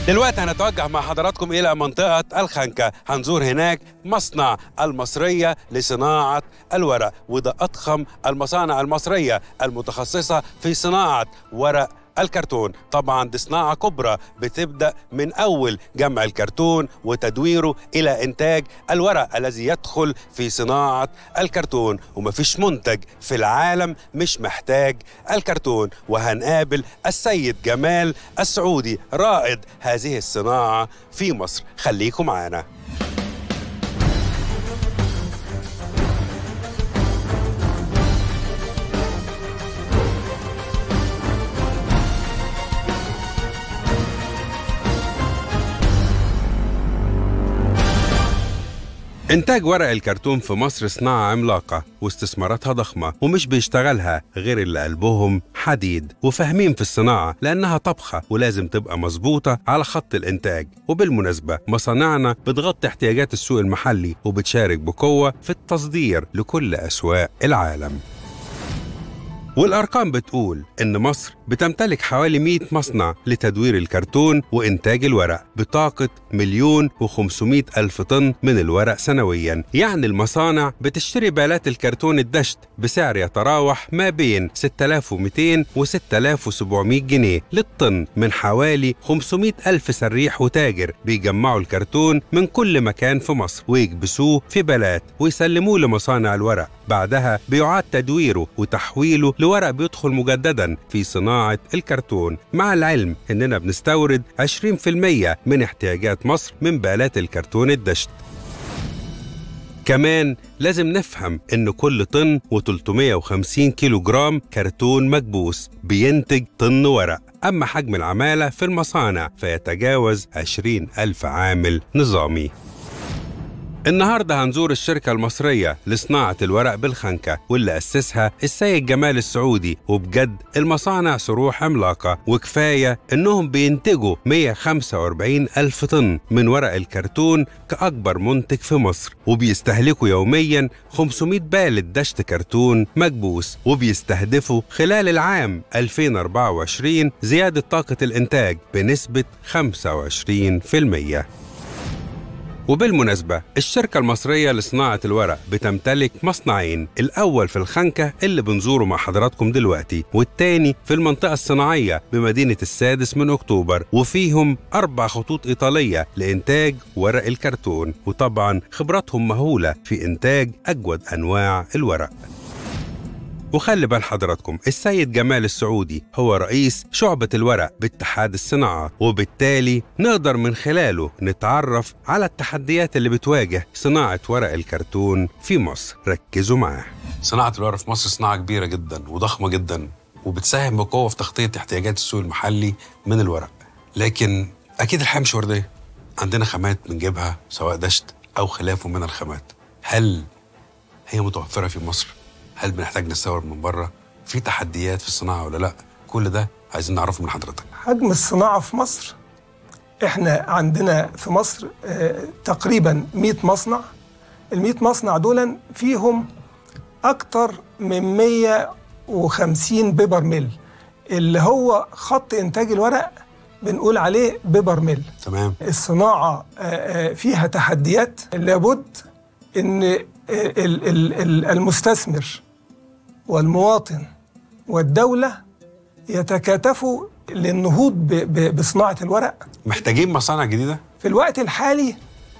دلوقتي هنتوجه مع حضراتكم إلى منطقة الخنكة هنزور هناك مصنع المصرية لصناعة الورق وده أضخم المصانع المصرية المتخصصة في صناعة ورق الكرتون طبعا دي صناعة كبرى بتبدأ من أول جمع الكرتون وتدويره إلى إنتاج الورق الذي يدخل في صناعة الكرتون ومفيش منتج في العالم مش محتاج الكرتون وهنقابل السيد جمال السعودي رائد هذه الصناعة في مصر خليكم معانا إنتاج ورق الكرتون في مصر صناعة عملاقة واستثماراتها ضخمة ومش بيشتغلها غير اللي قلبهم حديد وفاهمين في الصناعة لأنها طبخة ولازم تبقى مظبوطة على خط الإنتاج وبالمناسبة مصانعنا بتغطي احتياجات السوق المحلي وبتشارك بقوة في التصدير لكل أسواق العالم والأرقام بتقول إن مصر بتمتلك حوالي 100 مصنع لتدوير الكرتون وإنتاج الورق بطاقة مليون و500 ألف طن من الورق سنويا يعني المصانع بتشتري بالات الكرتون الدشت بسعر يتراوح ما بين 6200 و 6700 جنيه للطن من حوالي 500 ألف سريح وتاجر بيجمعوا الكرتون من كل مكان في مصر ويكبسوه في بلات ويسلموه لمصانع الورق بعدها بيعاد تدويره وتحويله لورق بيدخل مجددا في صناعة الكرتون مع العلم إننا بنستورد 20% من احتياجات مصر من بالات الكرتون الدشت كمان لازم نفهم إن كل طن و350 كيلو جرام كرتون مكبوس بينتج طن ورق أما حجم العمالة في المصانع فيتجاوز 20 ألف عامل نظامي النهارده هنزور الشركة المصرية لصناعة الورق بالخنكة واللي أسسها السيد جمال السعودي وبجد المصانع صروح عملاقة وكفاية إنهم بينتجوا 145 ألف طن من ورق الكرتون كأكبر منتج في مصر وبيستهلكوا يوميا 500 بالة دشت كرتون مكبوس وبيستهدفوا خلال العام 2024 زيادة طاقة الإنتاج بنسبة 25% وبالمناسبة الشركة المصرية لصناعة الورق بتمتلك مصنعين الأول في الخنكة اللي بنزوره مع حضراتكم دلوقتي والتاني في المنطقة الصناعية بمدينة السادس من أكتوبر وفيهم أربع خطوط إيطالية لإنتاج ورق الكرتون وطبعا خبراتهم مهولة في إنتاج أجود أنواع الورق وخلي بال حضراتكم السيد جمال السعودي هو رئيس شعبة الورق باتحاد الصناعة وبالتالي نقدر من خلاله نتعرف على التحديات اللي بتواجه صناعة ورق الكرتون في مصر ركزوا معاه صناعة الورق في مصر صناعة كبيرة جدا وضخمة جدا وبتساهم بقوة في تغطية احتياجات السوق المحلي من الورق لكن أكيد الحياة مش وردية عندنا خامات بنجيبها سواء دشت أو خلافه من الخامات هل هي متوفرة في مصر؟ هل بنحتاج نستورد من بره في تحديات في الصناعه ولا لا كل ده عايزين نعرفه من حضرتك حجم الصناعة في مصر احنا عندنا في مصر آه، تقريبا 100 مصنع ال 100 مصنع دول فيهم أكتر من 150 بيبر ميل اللي هو خط إنتاج الورق بنقول عليه بيبر ميل تمام الصناعة آه، آه، فيها تحديات لابد إن ال- ال- ال- المستثمر والمواطن والدولة يتكاتفوا للنهوض ب- ب- بصناعة الورق محتاجين مصانع جديده في الوقت الحالي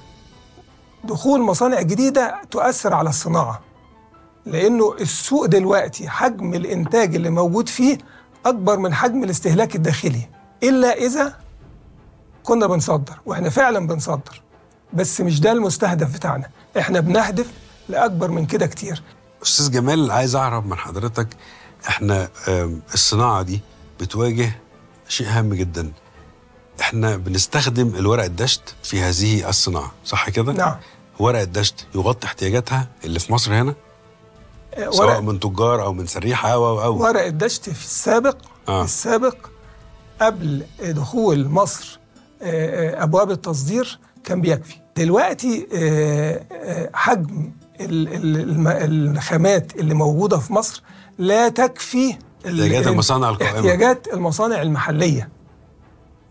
دخول مصانع جديدة تؤثر على الصناعة لأنه السوق دلوقتي حجم الإنتاج اللي موجود فيه أكبر من حجم الاستهلاك الداخلي إلا إذا كنا بنصدر وإحنا فعلا بنصدر بس مش ده المستهدف بتاعنا إحنا بنهدف لأكبر من كده كتير استاذ جمال عايز اعرف من حضرتك احنا آم، الصناعه دي بتواجه شيء هام جدا احنا بنستخدم الورق الدشت في هذه الصناعه صح كده نعم ورق الدشت يغطي احتياجاتها اللي في مصر هنا آه، سواء ورق, من تجار او من سريحه او او ورق الدشت في السابق آه. آه. السابق قبل دخول مصر آه، آه، ابواب التصدير كان بيكفي دلوقتي آه، آه، حجم ال- ال- الم- الخامات اللي موجوده في مصر لا تكفي ال- احتياجات المصانع القائمة. احتياجات المصانع المحليه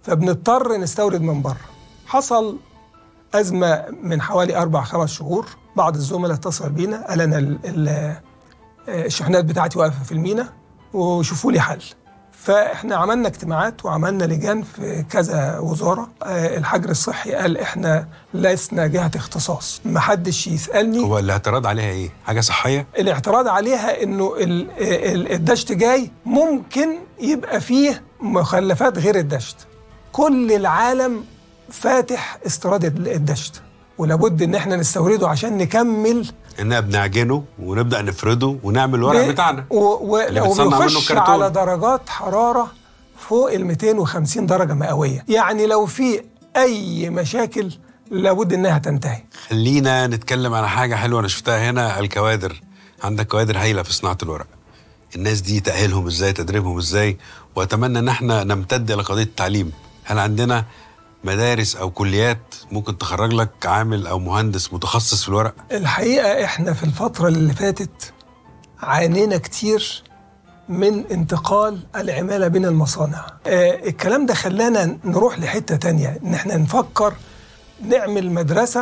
فبنضطر نستورد من بره حصل أزمة من حوالي أربع خمس شهور بعض الزملاء اتصل بينا قال أنا ال- ال- الشحنات بتاعتي واقفة في المينا وشوفوا لي حل فاحنا عملنا اجتماعات وعملنا لجان في كذا وزاره آه، الحجر الصحي قال احنا لسنا جهه اختصاص محدش يسالني هو الاعتراض عليها ايه حاجه صحيه الاعتراض عليها انه ال- ال- الدشت جاي ممكن يبقى فيه مخلفات غير الدشت كل العالم فاتح استيراد ال- الدشت ولابد ان احنا نستورده عشان نكمل اننا بنعجنه ونبدا نفرده ونعمل الورق ب- بتاعنا و... و... اللي بتصنع منه وبيخش الكرتون. على درجات حراره فوق ال 250 درجه مئويه يعني لو في اي مشاكل لابد انها تنتهي خلينا نتكلم على حاجه حلوه انا شفتها هنا الكوادر عندك كوادر هايله في صناعه الورق الناس دي تاهيلهم ازاي تدريبهم ازاي واتمنى ان احنا نمتد الى قضيه التعليم هل عندنا مدارس او كليات ممكن تخرج لك عامل او مهندس متخصص في الورق الحقيقه احنا في الفتره اللي فاتت عانينا كتير من انتقال العماله بين المصانع آه الكلام ده خلانا نروح لحته تانية ان احنا نفكر نعمل مدرسه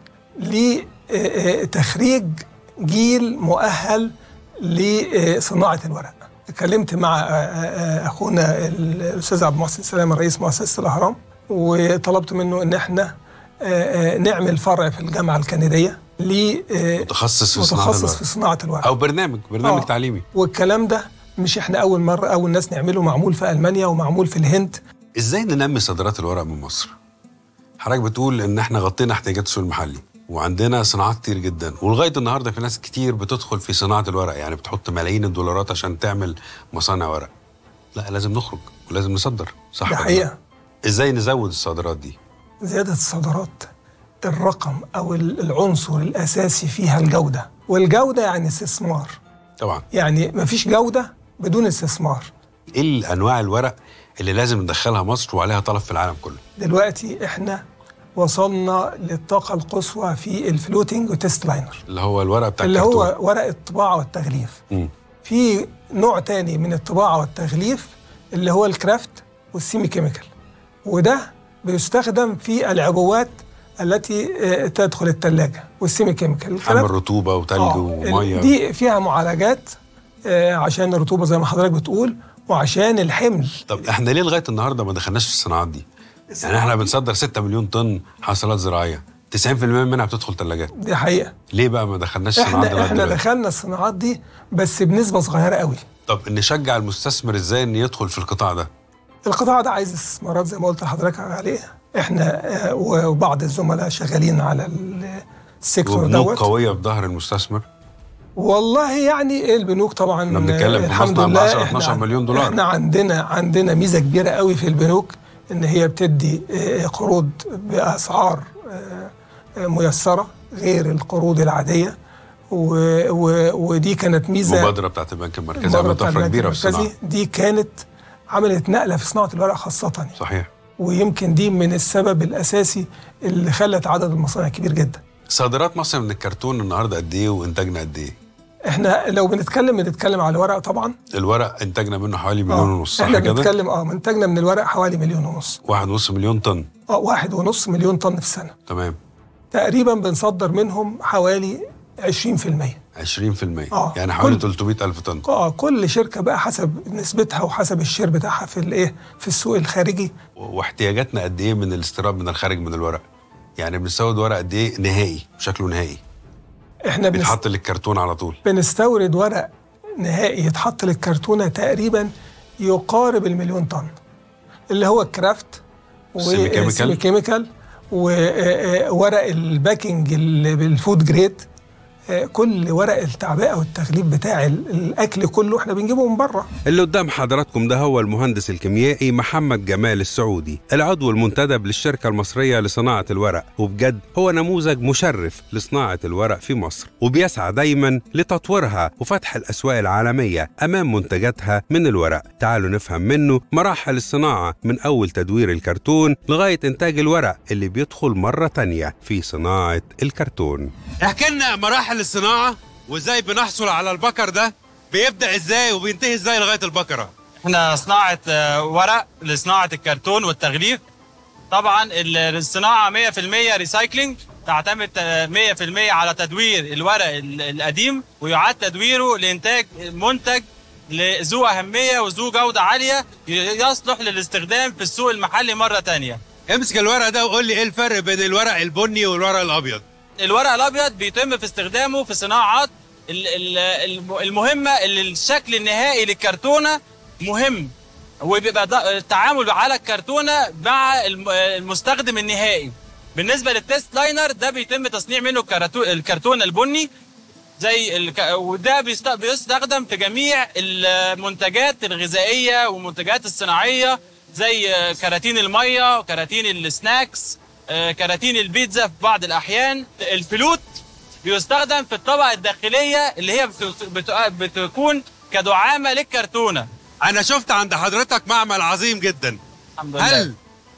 لتخريج جيل مؤهل لصناعه الورق اتكلمت مع آه، آه، اخونا الاستاذ عبد المحسن سلامه رئيس مؤسسه الاهرام وطلبت منه ان احنا آه، آه، نعمل فرع في الجامعه الكنديه ل آه، متخصص في صناعه متخصص الورق في صناعه الورق او برنامج برنامج آه. تعليمي والكلام ده مش احنا اول مره اول ناس نعمله معمول في المانيا ومعمول في الهند ازاي ننمي صادرات الورق من مصر حضرتك بتقول ان احنا غطينا احتياجات السوق المحلي وعندنا صناعات كتير جدا ولغايه النهارده في ناس كتير بتدخل في صناعه الورق يعني بتحط ملايين الدولارات عشان تعمل مصانع ورق لا لازم نخرج ولازم نصدر صح ده ولا لا؟ حقيقه ازاي نزود الصادرات دي زياده الصادرات الرقم او ال- العنصر الاساسي فيها الجوده والجوده يعني استثمار طبعا يعني مفيش جوده بدون استثمار ايه انواع الورق اللي لازم ندخلها مصر وعليها طلب في العالم كله دلوقتي احنا وصلنا للطاقه القصوى في الفلوتنج وتست لاينر اللي هو الورق بتاع اللي الكرتون. هو ورق الطباعه والتغليف مم. في نوع تاني من الطباعة والتغليف اللي هو الكرافت والسيمي كيميكال وده بيستخدم في العبوات التي آه، تدخل الثلاجة والسيمي كيميكال حمل رطوبه وتلج آه، وميه دي فيها معالجات آه، عشان الرطوبة زي ما حضرتك بتقول وعشان الحمل طب احنا ليه لغايه النهارده ما دخلناش في الصناعات دي؟ يعني احنا بنصدر 6 مليون طن حاصلات زراعيه 90% منها بتدخل ثلاجات دي حقيقة ليه بقى ما دخلناش الصناعات دي احنا لغاية احنا دلوقتي؟ دخلنا الصناعات دي بس بنسبة صغيرة قوي طب نشجع المستثمر ازاي ان يدخل في القطاع ده؟ القطاع ده عايز استثمارات زي ما قلت لحضرتك عليه احنا آه، وبعض الزملاء شغالين على ال- السيكتور وبنوك دوت قويه في ظهر المستثمر والله يعني البنوك طبعا احنا بنتكلم في الحمد مصنع ب لله 10 احنا 12 عن- مليون دولار. احنا عندنا عندنا ميزه كبيره قوي في البنوك ان هي بتدي آه، قروض باسعار آه، آه، ميسره غير القروض العاديه و و ودي كانت ميزه المبادره بتاعت البنك المركزي المبادرة عملت بتاع طفره البنك كبيره في المركزي الصناعه دي كانت عملت نقله في صناعه الورق خاصه يعني. صحيح ويمكن دي من السبب الاساسي اللي خلت عدد المصانع كبير جدا صادرات مصر من الكرتون النهارده قد ايه وانتاجنا قد ايه؟ احنا لو بنتكلم بنتكلم على الورق طبعا الورق انتاجنا منه حوالي مليون آه، ونص صح احنا كده؟ بنتكلم اه منتجنا من الورق حوالي مليون ونص واحد ونص مليون طن اه واحد ونص مليون طن في السنه تمام تقريبا بنصدر منهم حوالي 20% 20% آه، يعني حوالي كل- 300 ألف طن اه كل شركه بقى حسب نسبتها وحسب الشير بتاعها في الايه في السوق الخارجي واحتياجاتنا قد ايه من الاستيراد من الخارج من الورق يعني بنستورد ورق قد ايه نهائي شكله نهائي احنا بنست... بيتحط للكرتون على طول بنستورد ورق نهائي يتحط للكرتونه تقريبا يقارب المليون طن اللي هو الكرافت السيمي كيميكال. والسيمي كيميكال وورق الباكينج ال- بالفود جريد آه، كل ورق التعبئه والتغليف بتاع ال- الاكل كله احنا بنجيبه من بره اللي قدام حضراتكم ده هو المهندس الكيميائي محمد جمال السعودي العضو المنتدب للشركة المصرية لصناعة الورق وبجد هو نموذج مشرف لصناعة الورق في مصر وبيسعى دايما لتطويرها وفتح الأسواق العالمية أمام منتجاتها من الورق تعالوا نفهم منه مراحل الصناعة من أول تدوير الكرتون لغاية إنتاج الورق اللي بيدخل مرة تانية في صناعة الكرتون احكي لنا مراحل الصناعة وازاي بنحصل على البكر ده بيبدأ ازاي وبينتهي ازاي لغاية البكرة احنا صناعة آه، ورق لصناعة الكرتون والتغليف طبعا ال- الصناعة 100% ريسايكلينج تعتمد آه، 100% على تدوير الورق ال- القديم ويعاد تدويره لإنتاج منتج ل- ذو أهمية وذو جودة عالية ي- يصلح للاستخدام في السوق المحلي مرة تانية امسك الورق ده وقول لي ايه الفرق بين الورق البني والورق الابيض الورق الابيض بيتم في استخدامه في صناعات ال- ال- الم- المهمه اللي الشكل النهائي للكرتونه مهم وبيبقى ده- التعامل على الكرتونه مع الم- المستخدم النهائي بالنسبه للتيست لاينر ده بيتم تصنيع منه الكرتو- الكرتونه البني زي الك... وده بيست... بيستخدم في جميع المنتجات الغذائيه والمنتجات الصناعيه زي آه، كراتين الميه وكراتين السناكس آه، كراتين البيتزا في بعض الاحيان الفلوت بيستخدم في الطبقه الداخليه اللي هي بت... بت... بتكون كدعامه للكرتونه انا شفت عند حضرتك معمل عظيم جدا الحمد لله هل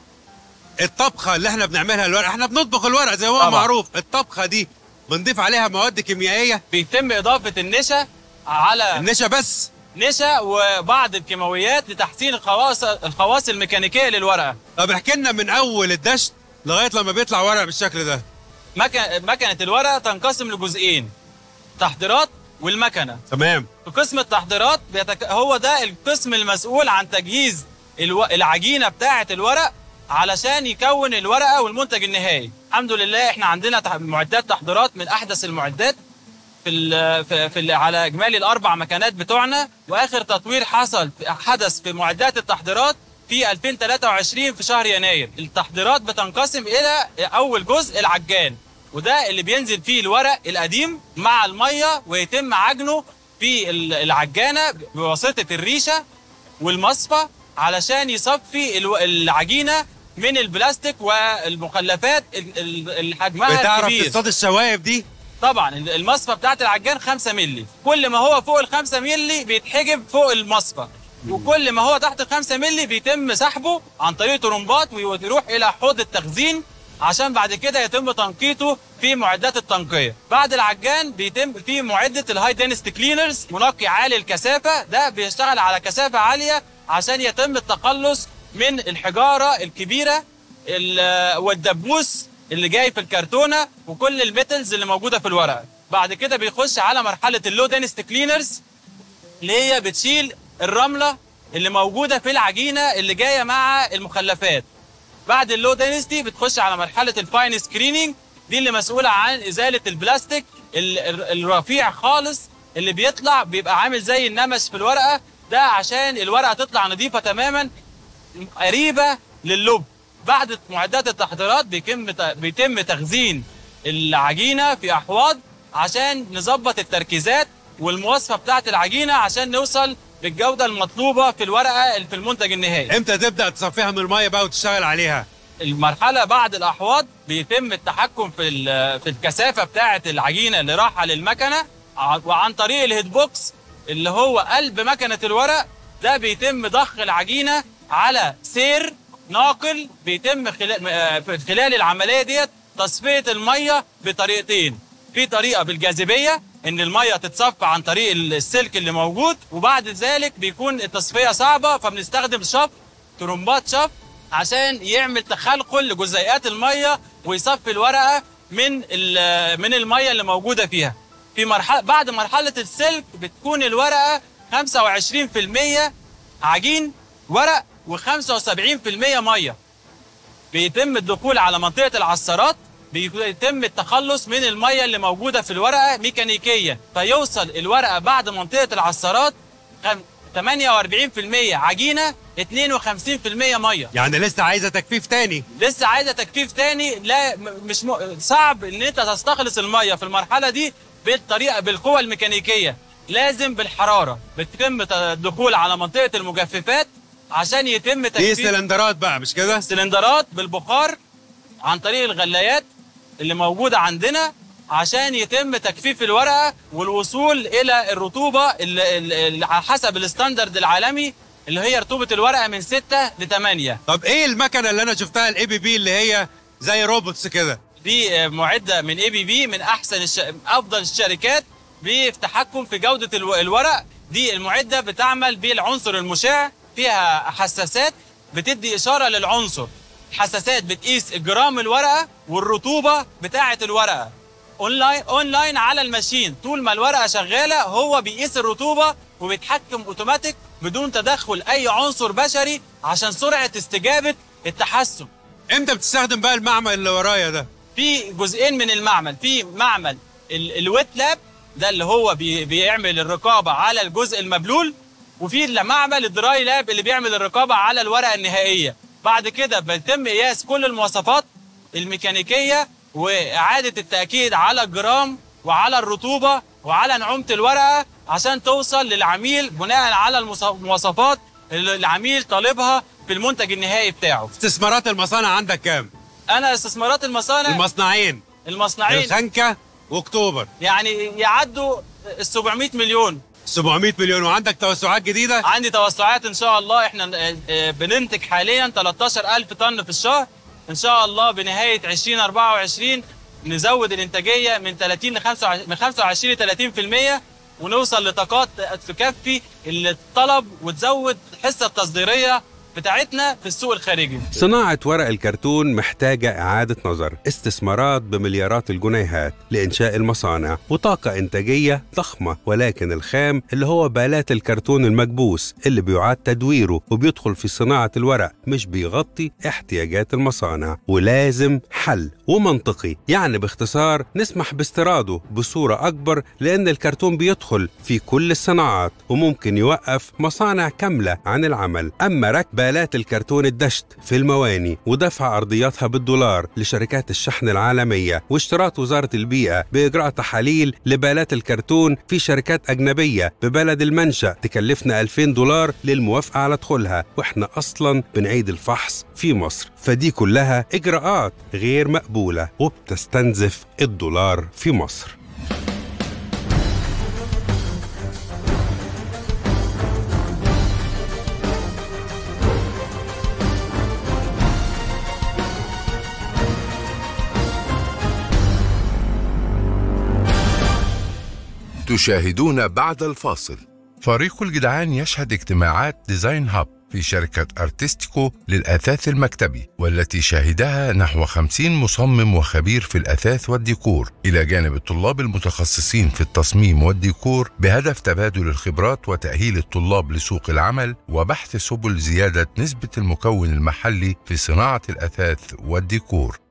الطبخه اللي احنا بنعملها الورق احنا بنطبخ الورق زي ما هو طبعا. معروف الطبخه دي بنضيف عليها مواد كيميائيه بيتم اضافه النشا على النشا بس نشا وبعض الكيماويات لتحسين الخواص الخواص الميكانيكيه للورقه طب احكي لنا من اول الدشت لغايه لما بيطلع ورق بالشكل ده مكن... مكنه الورقه تنقسم لجزئين تحضيرات والمكنه تمام في قسم التحضيرات بيتك... هو ده القسم المسؤول عن تجهيز الو... العجينه بتاعه الورق علشان يكون الورقه والمنتج النهائي الحمد لله احنا عندنا تح... معدات تحضيرات من احدث المعدات في ال... في, في ال... على اجمالي الاربع مكانات بتوعنا واخر تطوير حصل حدث في معدات التحضيرات في 2023 في شهر يناير التحضيرات بتنقسم الى اول جزء العجان وده اللي بينزل فيه الورق القديم مع الميه ويتم عجنه في ال- العجانه بواسطه الريشه والمصفى علشان يصفي الو- العجينه من البلاستيك والمخلفات ال- ال- اللي حجمها بتعرف كبير تصطاد الشوايب دي طبعا المصفى بتاعت العجان 5 مللي كل ما هو فوق ال 5 مللي بيتحجب فوق المصفى وكل ما هو تحت ال 5 مللي بيتم سحبه عن طريق طرمبات ويروح الى حوض التخزين عشان بعد كده يتم تنقيته في معدات التنقيه بعد العجان بيتم في معده الهاي دينست كلينرز منقي عالي الكثافه ده بيشتغل على كثافه عاليه عشان يتم التخلص من الحجاره الكبيره ال- والدبوس اللي جاي في الكرتونه وكل الميتلز اللي موجوده في الورقه بعد كده بيخش على مرحله اللو دينست كلينرز اللي هي بتشيل الرمله اللي موجوده في العجينه اللي جايه مع المخلفات بعد اللو دينستي بتخش على مرحله الفاين سكريننج دي اللي مسؤوله عن ازاله البلاستيك ال- ال- الرفيع خالص اللي بيطلع بيبقى عامل زي النمش في الورقه ده عشان الورقه تطلع نظيفه تماما قريبه للب بعد معدات التحضيرات بيتم بيتم تخزين العجينه في احواض عشان نظبط التركيزات والمواصفه بتاعه العجينه عشان نوصل بالجوده المطلوبه في الورقه في المنتج النهائي امتى تبدا تصفيها من الميه بقى وتشتغل عليها المرحله بعد الاحواض بيتم التحكم في ال- في الكثافه بتاعه العجينه اللي رايحه للمكنه ع- وعن طريق الهيد بوكس اللي هو قلب مكنه الورق ده بيتم ضخ العجينه على سير ناقل بيتم خلال آه، في خلال العمليه ديت تصفيه الميه بطريقتين في طريقه بالجاذبيه ان الميه تتصفى عن طريق السلك اللي موجود وبعد ذلك بيكون التصفيه صعبه فبنستخدم شفط ترمبات شفط عشان يعمل تخلخل لجزيئات الميه ويصفي الورقه من ال- من الميه اللي موجوده فيها في مرحله بعد مرحله السلك بتكون الورقه 25% عجين ورق و75% ميه بيتم الدخول على منطقه العصارات بيتم التخلص من الميه اللي موجوده في الورقه ميكانيكيا فيوصل الورقه بعد منطقه العصارات خم- 48% عجينه 52% ميه يعني لسه عايزه تجفيف تاني لسه عايزه تجفيف تاني لا م- مش م... صعب ان انت تستخلص الميه في المرحله دي بالطريقه بالقوه الميكانيكيه لازم بالحراره بيتم ت- الدخول على منطقه المجففات عشان يتم دي تجفيف سلندرات بقى مش كده سلندرات بالبخار عن طريق الغلايات اللي موجوده عندنا عشان يتم تجفيف الورقه والوصول الى الرطوبه اللي اللي على حسب الستاندرد العالمي اللي هي رطوبه الورقه من 6 ل 8 طب ايه المكنه اللي انا شفتها الاي بي بي اللي هي زي روبوتس كده دي آه، معده من اي بي بي من احسن الش... افضل الشركات في التحكم في جوده الو... الورق دي المعده بتعمل بالعنصر المشع فيها حساسات بتدي اشاره للعنصر حساسات بتقيس جرام الورقه والرطوبه بتاعه الورقه اونلاين اونلاين على الماشين طول ما الورقه شغاله هو بيقيس الرطوبه وبيتحكم اوتوماتيك بدون تدخل اي عنصر بشري عشان سرعه استجابه التحسن امتى بتستخدم بقى المعمل اللي ورايا ده في جزئين من المعمل في معمل ال- الويت لاب ده اللي هو بي بيعمل الرقابه على الجزء المبلول وفي المعمل الدراي لاب اللي بيعمل الرقابه على الورقه النهائيه بعد كده بيتم قياس كل المواصفات الميكانيكيه واعاده التاكيد على الجرام وعلى الرطوبه وعلى نعومه الورقه عشان توصل للعميل بناء على المص- المواصفات اللي العميل طالبها في المنتج النهائي بتاعه استثمارات المصانع عندك كام انا استثمارات المصانع المصنعين المصنعين الخنكه واكتوبر يعني يعدوا ال 700 مليون 700 مليون وعندك توسعات جديده عندي توسعات ان شاء الله احنا آه، آه، بننتج حاليا 13000 طن في الشهر ان شاء الله بنهايه 2024 نزود الانتاجيه من 30 ل 25 من 25 ل 30% ونوصل لطاقات تكفي الطلب وتزود الحصه التصديريه بتاعتنا في السوق الخارجي صناعة ورق الكرتون محتاجة إعادة نظر استثمارات بمليارات الجنيهات لإنشاء المصانع وطاقة إنتاجية ضخمة ولكن الخام اللي هو بالات الكرتون المكبوس اللي بيعاد تدويره وبيدخل في صناعة الورق مش بيغطي احتياجات المصانع ولازم حل ومنطقي يعني باختصار نسمح باستيراده بصورة أكبر لأن الكرتون بيدخل في كل الصناعات وممكن يوقف مصانع كاملة عن العمل أما ركب بالات الكرتون الدشت في المواني ودفع أرضياتها بالدولار لشركات الشحن العالمية واشتراط وزارة البيئة بإجراء تحاليل لبالات الكرتون في شركات أجنبية ببلد المنشأ تكلفنا 2000 دولار للموافقة على دخولها وإحنا أصلا بنعيد الفحص في مصر فدي كلها إجراءات غير مقبولة وبتستنزف الدولار في مصر تشاهدون بعد الفاصل فريق الجدعان يشهد اجتماعات ديزاين هاب في شركة أرتستيكو للأثاث المكتبي والتي شهدها نحو 50 مصمم وخبير في الأثاث والديكور إلى جانب الطلاب المتخصصين في التصميم والديكور بهدف تبادل الخبرات وتأهيل الطلاب لسوق العمل وبحث سبل زيادة نسبة المكون المحلي في صناعة الأثاث والديكور